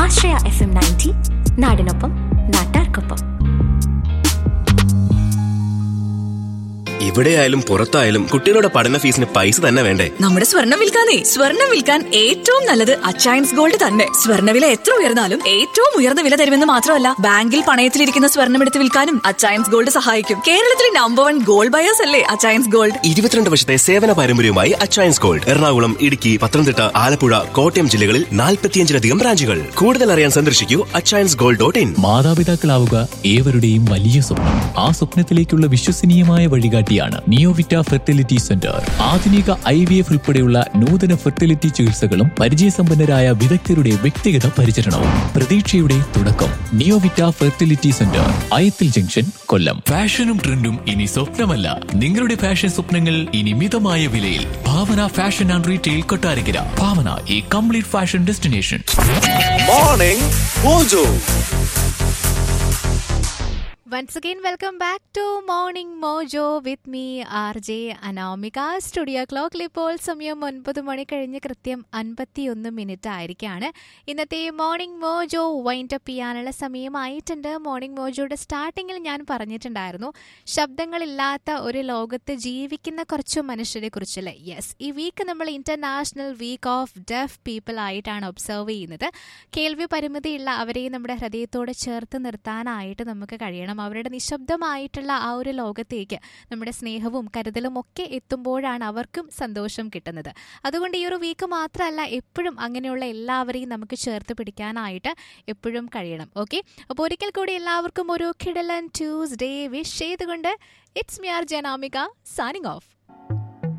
ആശ്രയ F M ninety നാടിനൊപ്പം നാട്ടാർക്കൊപ്പം ഇവിടെയായാലും പുറത്തായാലും കുട്ടികളുടെ പഠന ഫീസിന് പൈസ തന്നെ വേണ്ടേ നമ്മുടെ സ്വർണം വിൽക്കാനേ സ്വർണം വിൽക്കാൻ ഏറ്റവും നല്ലത് അച്ചയൻസ് ഗോൾഡ് തന്നെ സ്വർണ്ണവില എത്ര ഉയർന്നാലും ഏറ്റവും ഉയർന്ന വില തരുമെന്ന് മാത്രമല്ല ബാങ്കിൽ പണയത്തിലിരിക്കുന്ന സ്വർണം എടുത്ത് വിൽക്കാനും അച്ചയൻസ് ഗോൾഡ് സഹായിക്കും കേരളത്തിലെ നമ്പർ വൺ ഗോൾഡ് ബയേഴ്സ് അല്ലേ അച്ചയൻസ് ഗോൾഡ് ഇരുപത്തിരണ്ട് വർഷത്തെ സേവന പാരമ്പര്യവുമായി അച്ചയൻസ് ഗോൾഡ് എറണാകുളം ഇടുക്കി പത്തനംതിട്ട ആലപ്പുഴ കോട്ടയം ജില്ലകളിൽ നാൽപ്പത്തിയഞ്ചിലധികം ബ്രാഞ്ചുകൾ കൂടുതൽ അറിയാൻ സന്ദർശിക്കൂ അച്ചയൻസ് ഗോൾഡ് ഡോട്ട് ഇൻ മാതാപിതാക്കളാവുക ഏവരുടെയും വലിയ സ്വപ്നം ആ സ്വപ്നത്തിലേക്കുള്ള വിശ്വസനീയമായ വഴികാട്ടിയാണ് നിയോവിറ്റ ഫെർട്ടിലിറ്റി സെന്റർ ആധുനിക ഐ വി എഫ് ഉൾപ്പെടെയുള്ള നൂതന ഫെർട്ടിലിറ്റി ചികിത്സകളും പരിചയസമ്പന്നരായ വിദഗ്ധരുടെ വ്യക്തിഗത പരിചരണവും പ്രതീക്ഷയുടെ തുടക്കം Neovita fertility centre Ayathil junction Kollam ഫാഷനും ട്രെൻഡും ഇനി സ്വപ്നമല്ല നിങ്ങളുടെ ഫാഷൻ സ്വപ്നങ്ങൾ ഇനി മിതമായ വിലയിൽ Bhavana fashion and retail Kottarakkara Bhavana ഈ complete fashion destination morning mojo Once again, welcome back to Morning Mojo with me, RJ Anamika studio ക്ലോക്കിൽ ഇപ്പോൾ സമയം ഒൻപത് മണി കഴിഞ്ഞ് കൃത്യം അൻപത്തിയൊന്ന് മിനിറ്റ് ആയിരിക്കാണ് ഇന്നത്തെ മോർണിംഗ് മോജോ വൈൻഡ് അപ്പ് ചെയ്യാനുള്ള സമയമായിട്ടുണ്ട് മോർണിംഗ് മോജോയുടെ സ്റ്റാർട്ടിങ്ങിൽ ഞാൻ പറഞ്ഞിട്ടുണ്ടായിരുന്നു ശബ്ദങ്ങളില്ലാത്ത ഒരു ലോകത്ത് ജീവിക്കുന്ന കുറച്ച് മനുഷ്യരെ കുറിച്ചല്ലേ യെസ് ഈ വീക്ക് നമ്മൾ international week of deaf people ആയിട്ടാണ് ഒബ്സർവ് ചെയ്യുന്നത് കേൾവി പരിമിതിയുള്ള അവരെ നമ്മുടെ ഹൃദയത്തോട് ചേർത്ത് നിർത്താനായിട്ട് നമുക്ക് കഴിയണം അവരുടെ നിശബ്ദമായിട്ടുള്ള ആ ഒരു ലോകത്തേക്ക് നമ്മുടെ സ്നേഹവും കരുതലും ഒക്കെ എത്തുമ്പോഴാണ് അവർക്കും സന്തോഷം കിട്ടുന്നത് അതുകൊണ്ട് ഈ ഒരു വീക്ക് മാത്രമല്ല എപ്പോഴും അങ്ങനെയുള്ള എല്ലാവരെയും നമുക്ക് ചേർത്ത് പിടിക്കാനായിട്ട് എപ്പോഴും കഴിയണം ഓക്കെ അപ്പോൾ ഒരിക്കൽ കൂടി എല്ലാവർക്കും ഒരു കിടലൻ ട്യൂസ്ഡേ വിഷ് ചെയ്തുകൊണ്ട് ഇറ്റ്സ് മിയാർ ജനാമിക സാനിങ് ഓഫ്